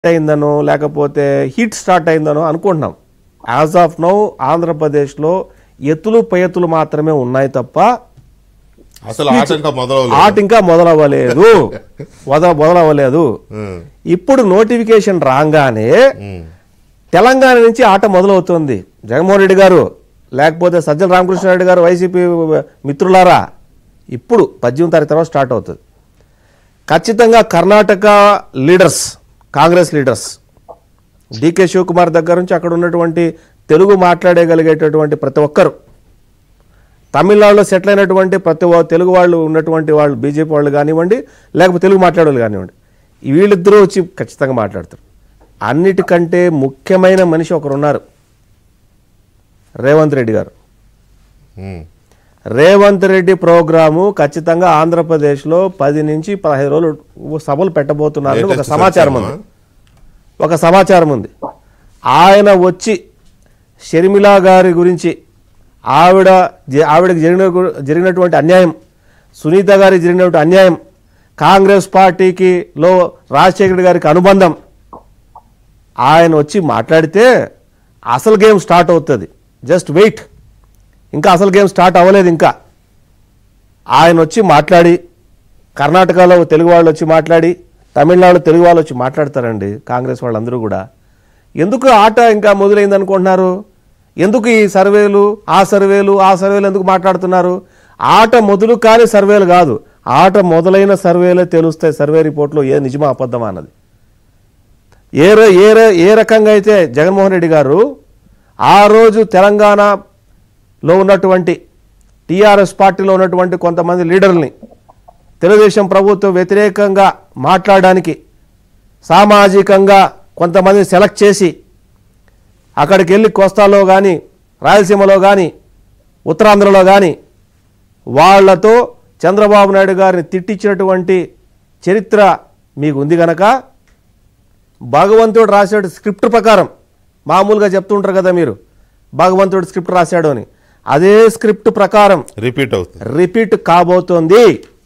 అయిందనో లేకపోతే heat start అయిందనో అనుకుంటున్నాం as of now ఆంధ్రప్రదేశ్లో ఎత్తులు పైఎత్తులు మాత్రమే ఉన్నాయి తప్ప అసలు ఆట ఇంకా మొదలవలేదు ఆట ఇంకా మొదలవ్వలేదు మొద మొదలవ్వలేదు ఉమ్, ఇప్పుడు నోటిఫికేషన్ రాగానే ఉమ్, తెలంగాణ నుంచి ఆట మొదలవుతుంది జగన్మోహన్ రెడ్డి గారు లేకపోతే సజ్జల రామకృష్ణారెడ్డి గారు వైసీపీ మిత్రులారా ఇప్పుడు పద్దెనిమిది తారీఖు తర్వాత స్టార్ట్ అవుతుంది ఖచ్చితంగా కర్ణాటక లీడర్స్ కాంగ్రెస్ లీడర్స్ డికే శివకుమార్ దగ్గర నుంచి అక్కడ ఉన్నటువంటి తెలుగు మాట్లాడగలిగేటటువంటి ప్రతి ఒక్కరు తమిళనాడులో సెటిల్ అయినటువంటి ప్రతి ఒ- తెలుగు వాళ్ళు ఉన్నటువంటి వాళ్ళు బీజేపీ వాళ్ళు కానివ్వండి లేకపోతే తెలుగు మాట్లాడే వాళ్ళు కానివ్వండి వీళ్ళిద్దరూ వచ్చి ఖచ్చితంగా మాట్లాడతారు అన్నిటికంటే ముఖ్యమైన మనిషి ఒకరు ఉన్నారు రేవంత్ రెడ్డి గారు ఉమ్. రేవంత్ రెడ్డి ప్రోగ్రాము ఖచ్చితంగా ఆంధ్రప్రదేశ్లో పది నుంచి పదహైదు రోజులు సభలు పెట్టబోతున్నారని ఒక Latest సమాచారం వచ్చామా? ఉంది ఒక సమాచారం ఉంది ఆయన వచ్చి షర్మిలా గారి గురించి ఆవిడ జ- ఆవిడకి జరిగిన జరిగినటువంటి అన్యాయం సునీత గారికి జరిగినటువంటి అన్యాయం కాంగ్రెస్ పార్టీకి లో రాజశేఖర రెడ్డి గారికి అనుబంధం ఆయన వచ్చి మాట్లాడితే అసలు గేమ్ స్టార్ట్ అవుతుంది జస్ట్ వెయిట్ ఇంకా అసలు గేమ్ స్టార్ట్ అవ్వలేదు ఇంకా ఆయన వచ్చి మాట్లాడి కర్ణాటకలో తెలుగు వాళ్ళు వచ్చి మాట్లాడి తమిళనాడులో తెలుగు వాళ్ళు వచ్చి మాట్లాడతారండి కాంగ్రెస్ వాళ్ళందరూ కూడా ఎందుకు ఆట ఇంకా మొదలైంది అనుకుంటున్నారు ఎందుకు ఈ సర్వేలు ఆ సర్వేలు ఆ సర్వేలు ఎందుకు మాట్లాడుతున్నారు ఆట మొదలు కాని సర్వేలు కాదు ఆట మొదలైన సర్వేలే తెలుస్తాయి సర్వే రిపోర్ట్లో ఏ నిజమా అబద్ధమా అన్నది ఏ ర- ఏ ర- ఏ రకంగా అయితే జగన్మోహన్ రెడ్డి గారు ఆ రోజు తెలంగాణలో ఉన్నటువంటి టీఆర్ఎస్ పార్టీలో ఉన్నటువంటి కొంతమంది లీడర్ని తెలుగుదేశం ప్రభుత్వం వ్యతిరేకంగా మాట్లాడడానికి సామాజికంగా కొంతమందిని సెలెక్ట్ చేసి అక్కడికి వెళ్ళి కోస్తాలో కానీ రాయలసీమలో కానీ ఉత్తరాంధ్రలో కానీ వాళ్లతో చంద్రబాబు నాయుడు గారిని తిట్టించినటువంటి చరిత్ర మీకు ఉంది గనక భగవంతుడు రాసాడు స్క్రిప్ట్ ప్రకారం మామూలుగా చెప్తుంటారు కదా మీరు భగవంతుడు స్క్రిప్ట్ రాశాడు అని అదే స్క్రిప్ట్ ప్రకారం రిపీట్ అవుతుంది రిపీట్ కాబోతోంది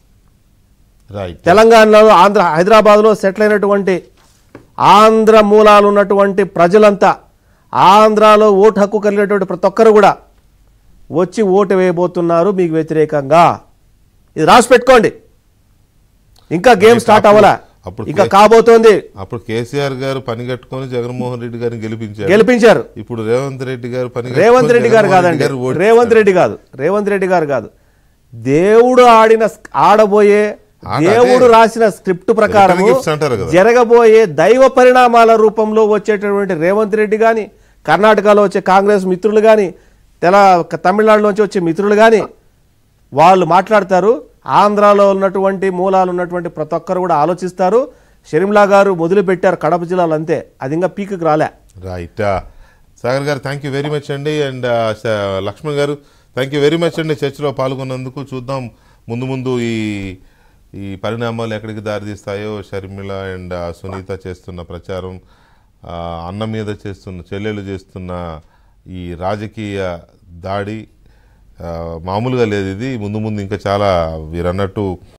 రైట్ తెలంగాణలో ఆంధ్ర హైదరాబాద్లో సెటిల్ అయినటువంటి ఆంధ్ర మూలాలు ఉన్నటువంటి ప్రజలంతా ఆంధ్రాలో ఓటు హక్కు కలిగినటువంటి ప్రతి ఒక్కరు కూడా వచ్చి ఓటు వేయబోతున్నారు మీకు వ్యతిరేకంగా ఇది రాసి పెట్టుకోండి ఇంకా గేమ్ స్టార్ట్ అవ్వలా అప్పుడు ఇంకా కాబోతోంది అప్పుడు కేసీఆర్ గారు పని కట్టుకొని జగన్మోహన్ రెడ్డి గారిని గెలిపించారు గెలిపించారు ఇప్పుడు రేవంత్ రెడ్డి గారు పని రేవంత్ కట్టుకొని రెడ్డి గారు జగన్మోహన్ కాదండి రెడ్డి గారు ఓటు రేవంత్ రెడ్డి కాదు రేవంత్ రెడ్డి గారు కాదు దేవుడు ఆడిన ఆడబోయే ఆట అదే. దేవుడు రాసిన స్క్రిప్ట్ ప్రకారం Return gifts అంటారు కదా. జరగబోయే దైవ పరిణామాల రూపంలో వచ్చేటటువంటి రేవంత్ రెడ్డి కానీ కర్ణాటకలో వచ్చే కాంగ్రెస్ మిత్రులు కానీ తెల తమిళనాడులోంచి వచ్చే మిత్రులు కానీ వాళ్ళు మాట్లాడతారు ఆంధ్రాలో ఉన్నటువంటి మూలాలు ఉన్నటువంటి ప్రతి ఒక్కరు కూడా ఆలోచిస్తారు షర్మిలా గారు మొదలు పెట్టారు కడప జిల్లాలో అంతే అది ఇంకా పీక్కి రాలే రైట్ సాగర్ గారు థ్యాంక్ యూ వెరీ మచ్ అండి అండ్ లక్ష్మణ్ గారు థ్యాంక్ యూ వెరీ మచ్ అండి చర్చలో పాల్గొన్నందుకు చూద్దాం ముందు ముందు ఈ ఈ పరిణామాలు ఎక్కడికి దారితీస్తాయో షర్మిల అండ్ సునీత చేస్తున్న ప్రచారం ఆ, అన్న మీద చేస్తున్న చెల్లెలు చేస్తున్న ఈ రాజకీయ దాడి ఆ, మామూలుగా లేదు ఇది ముందు ముందు ఇంకా చాలా వీరన్నట్టు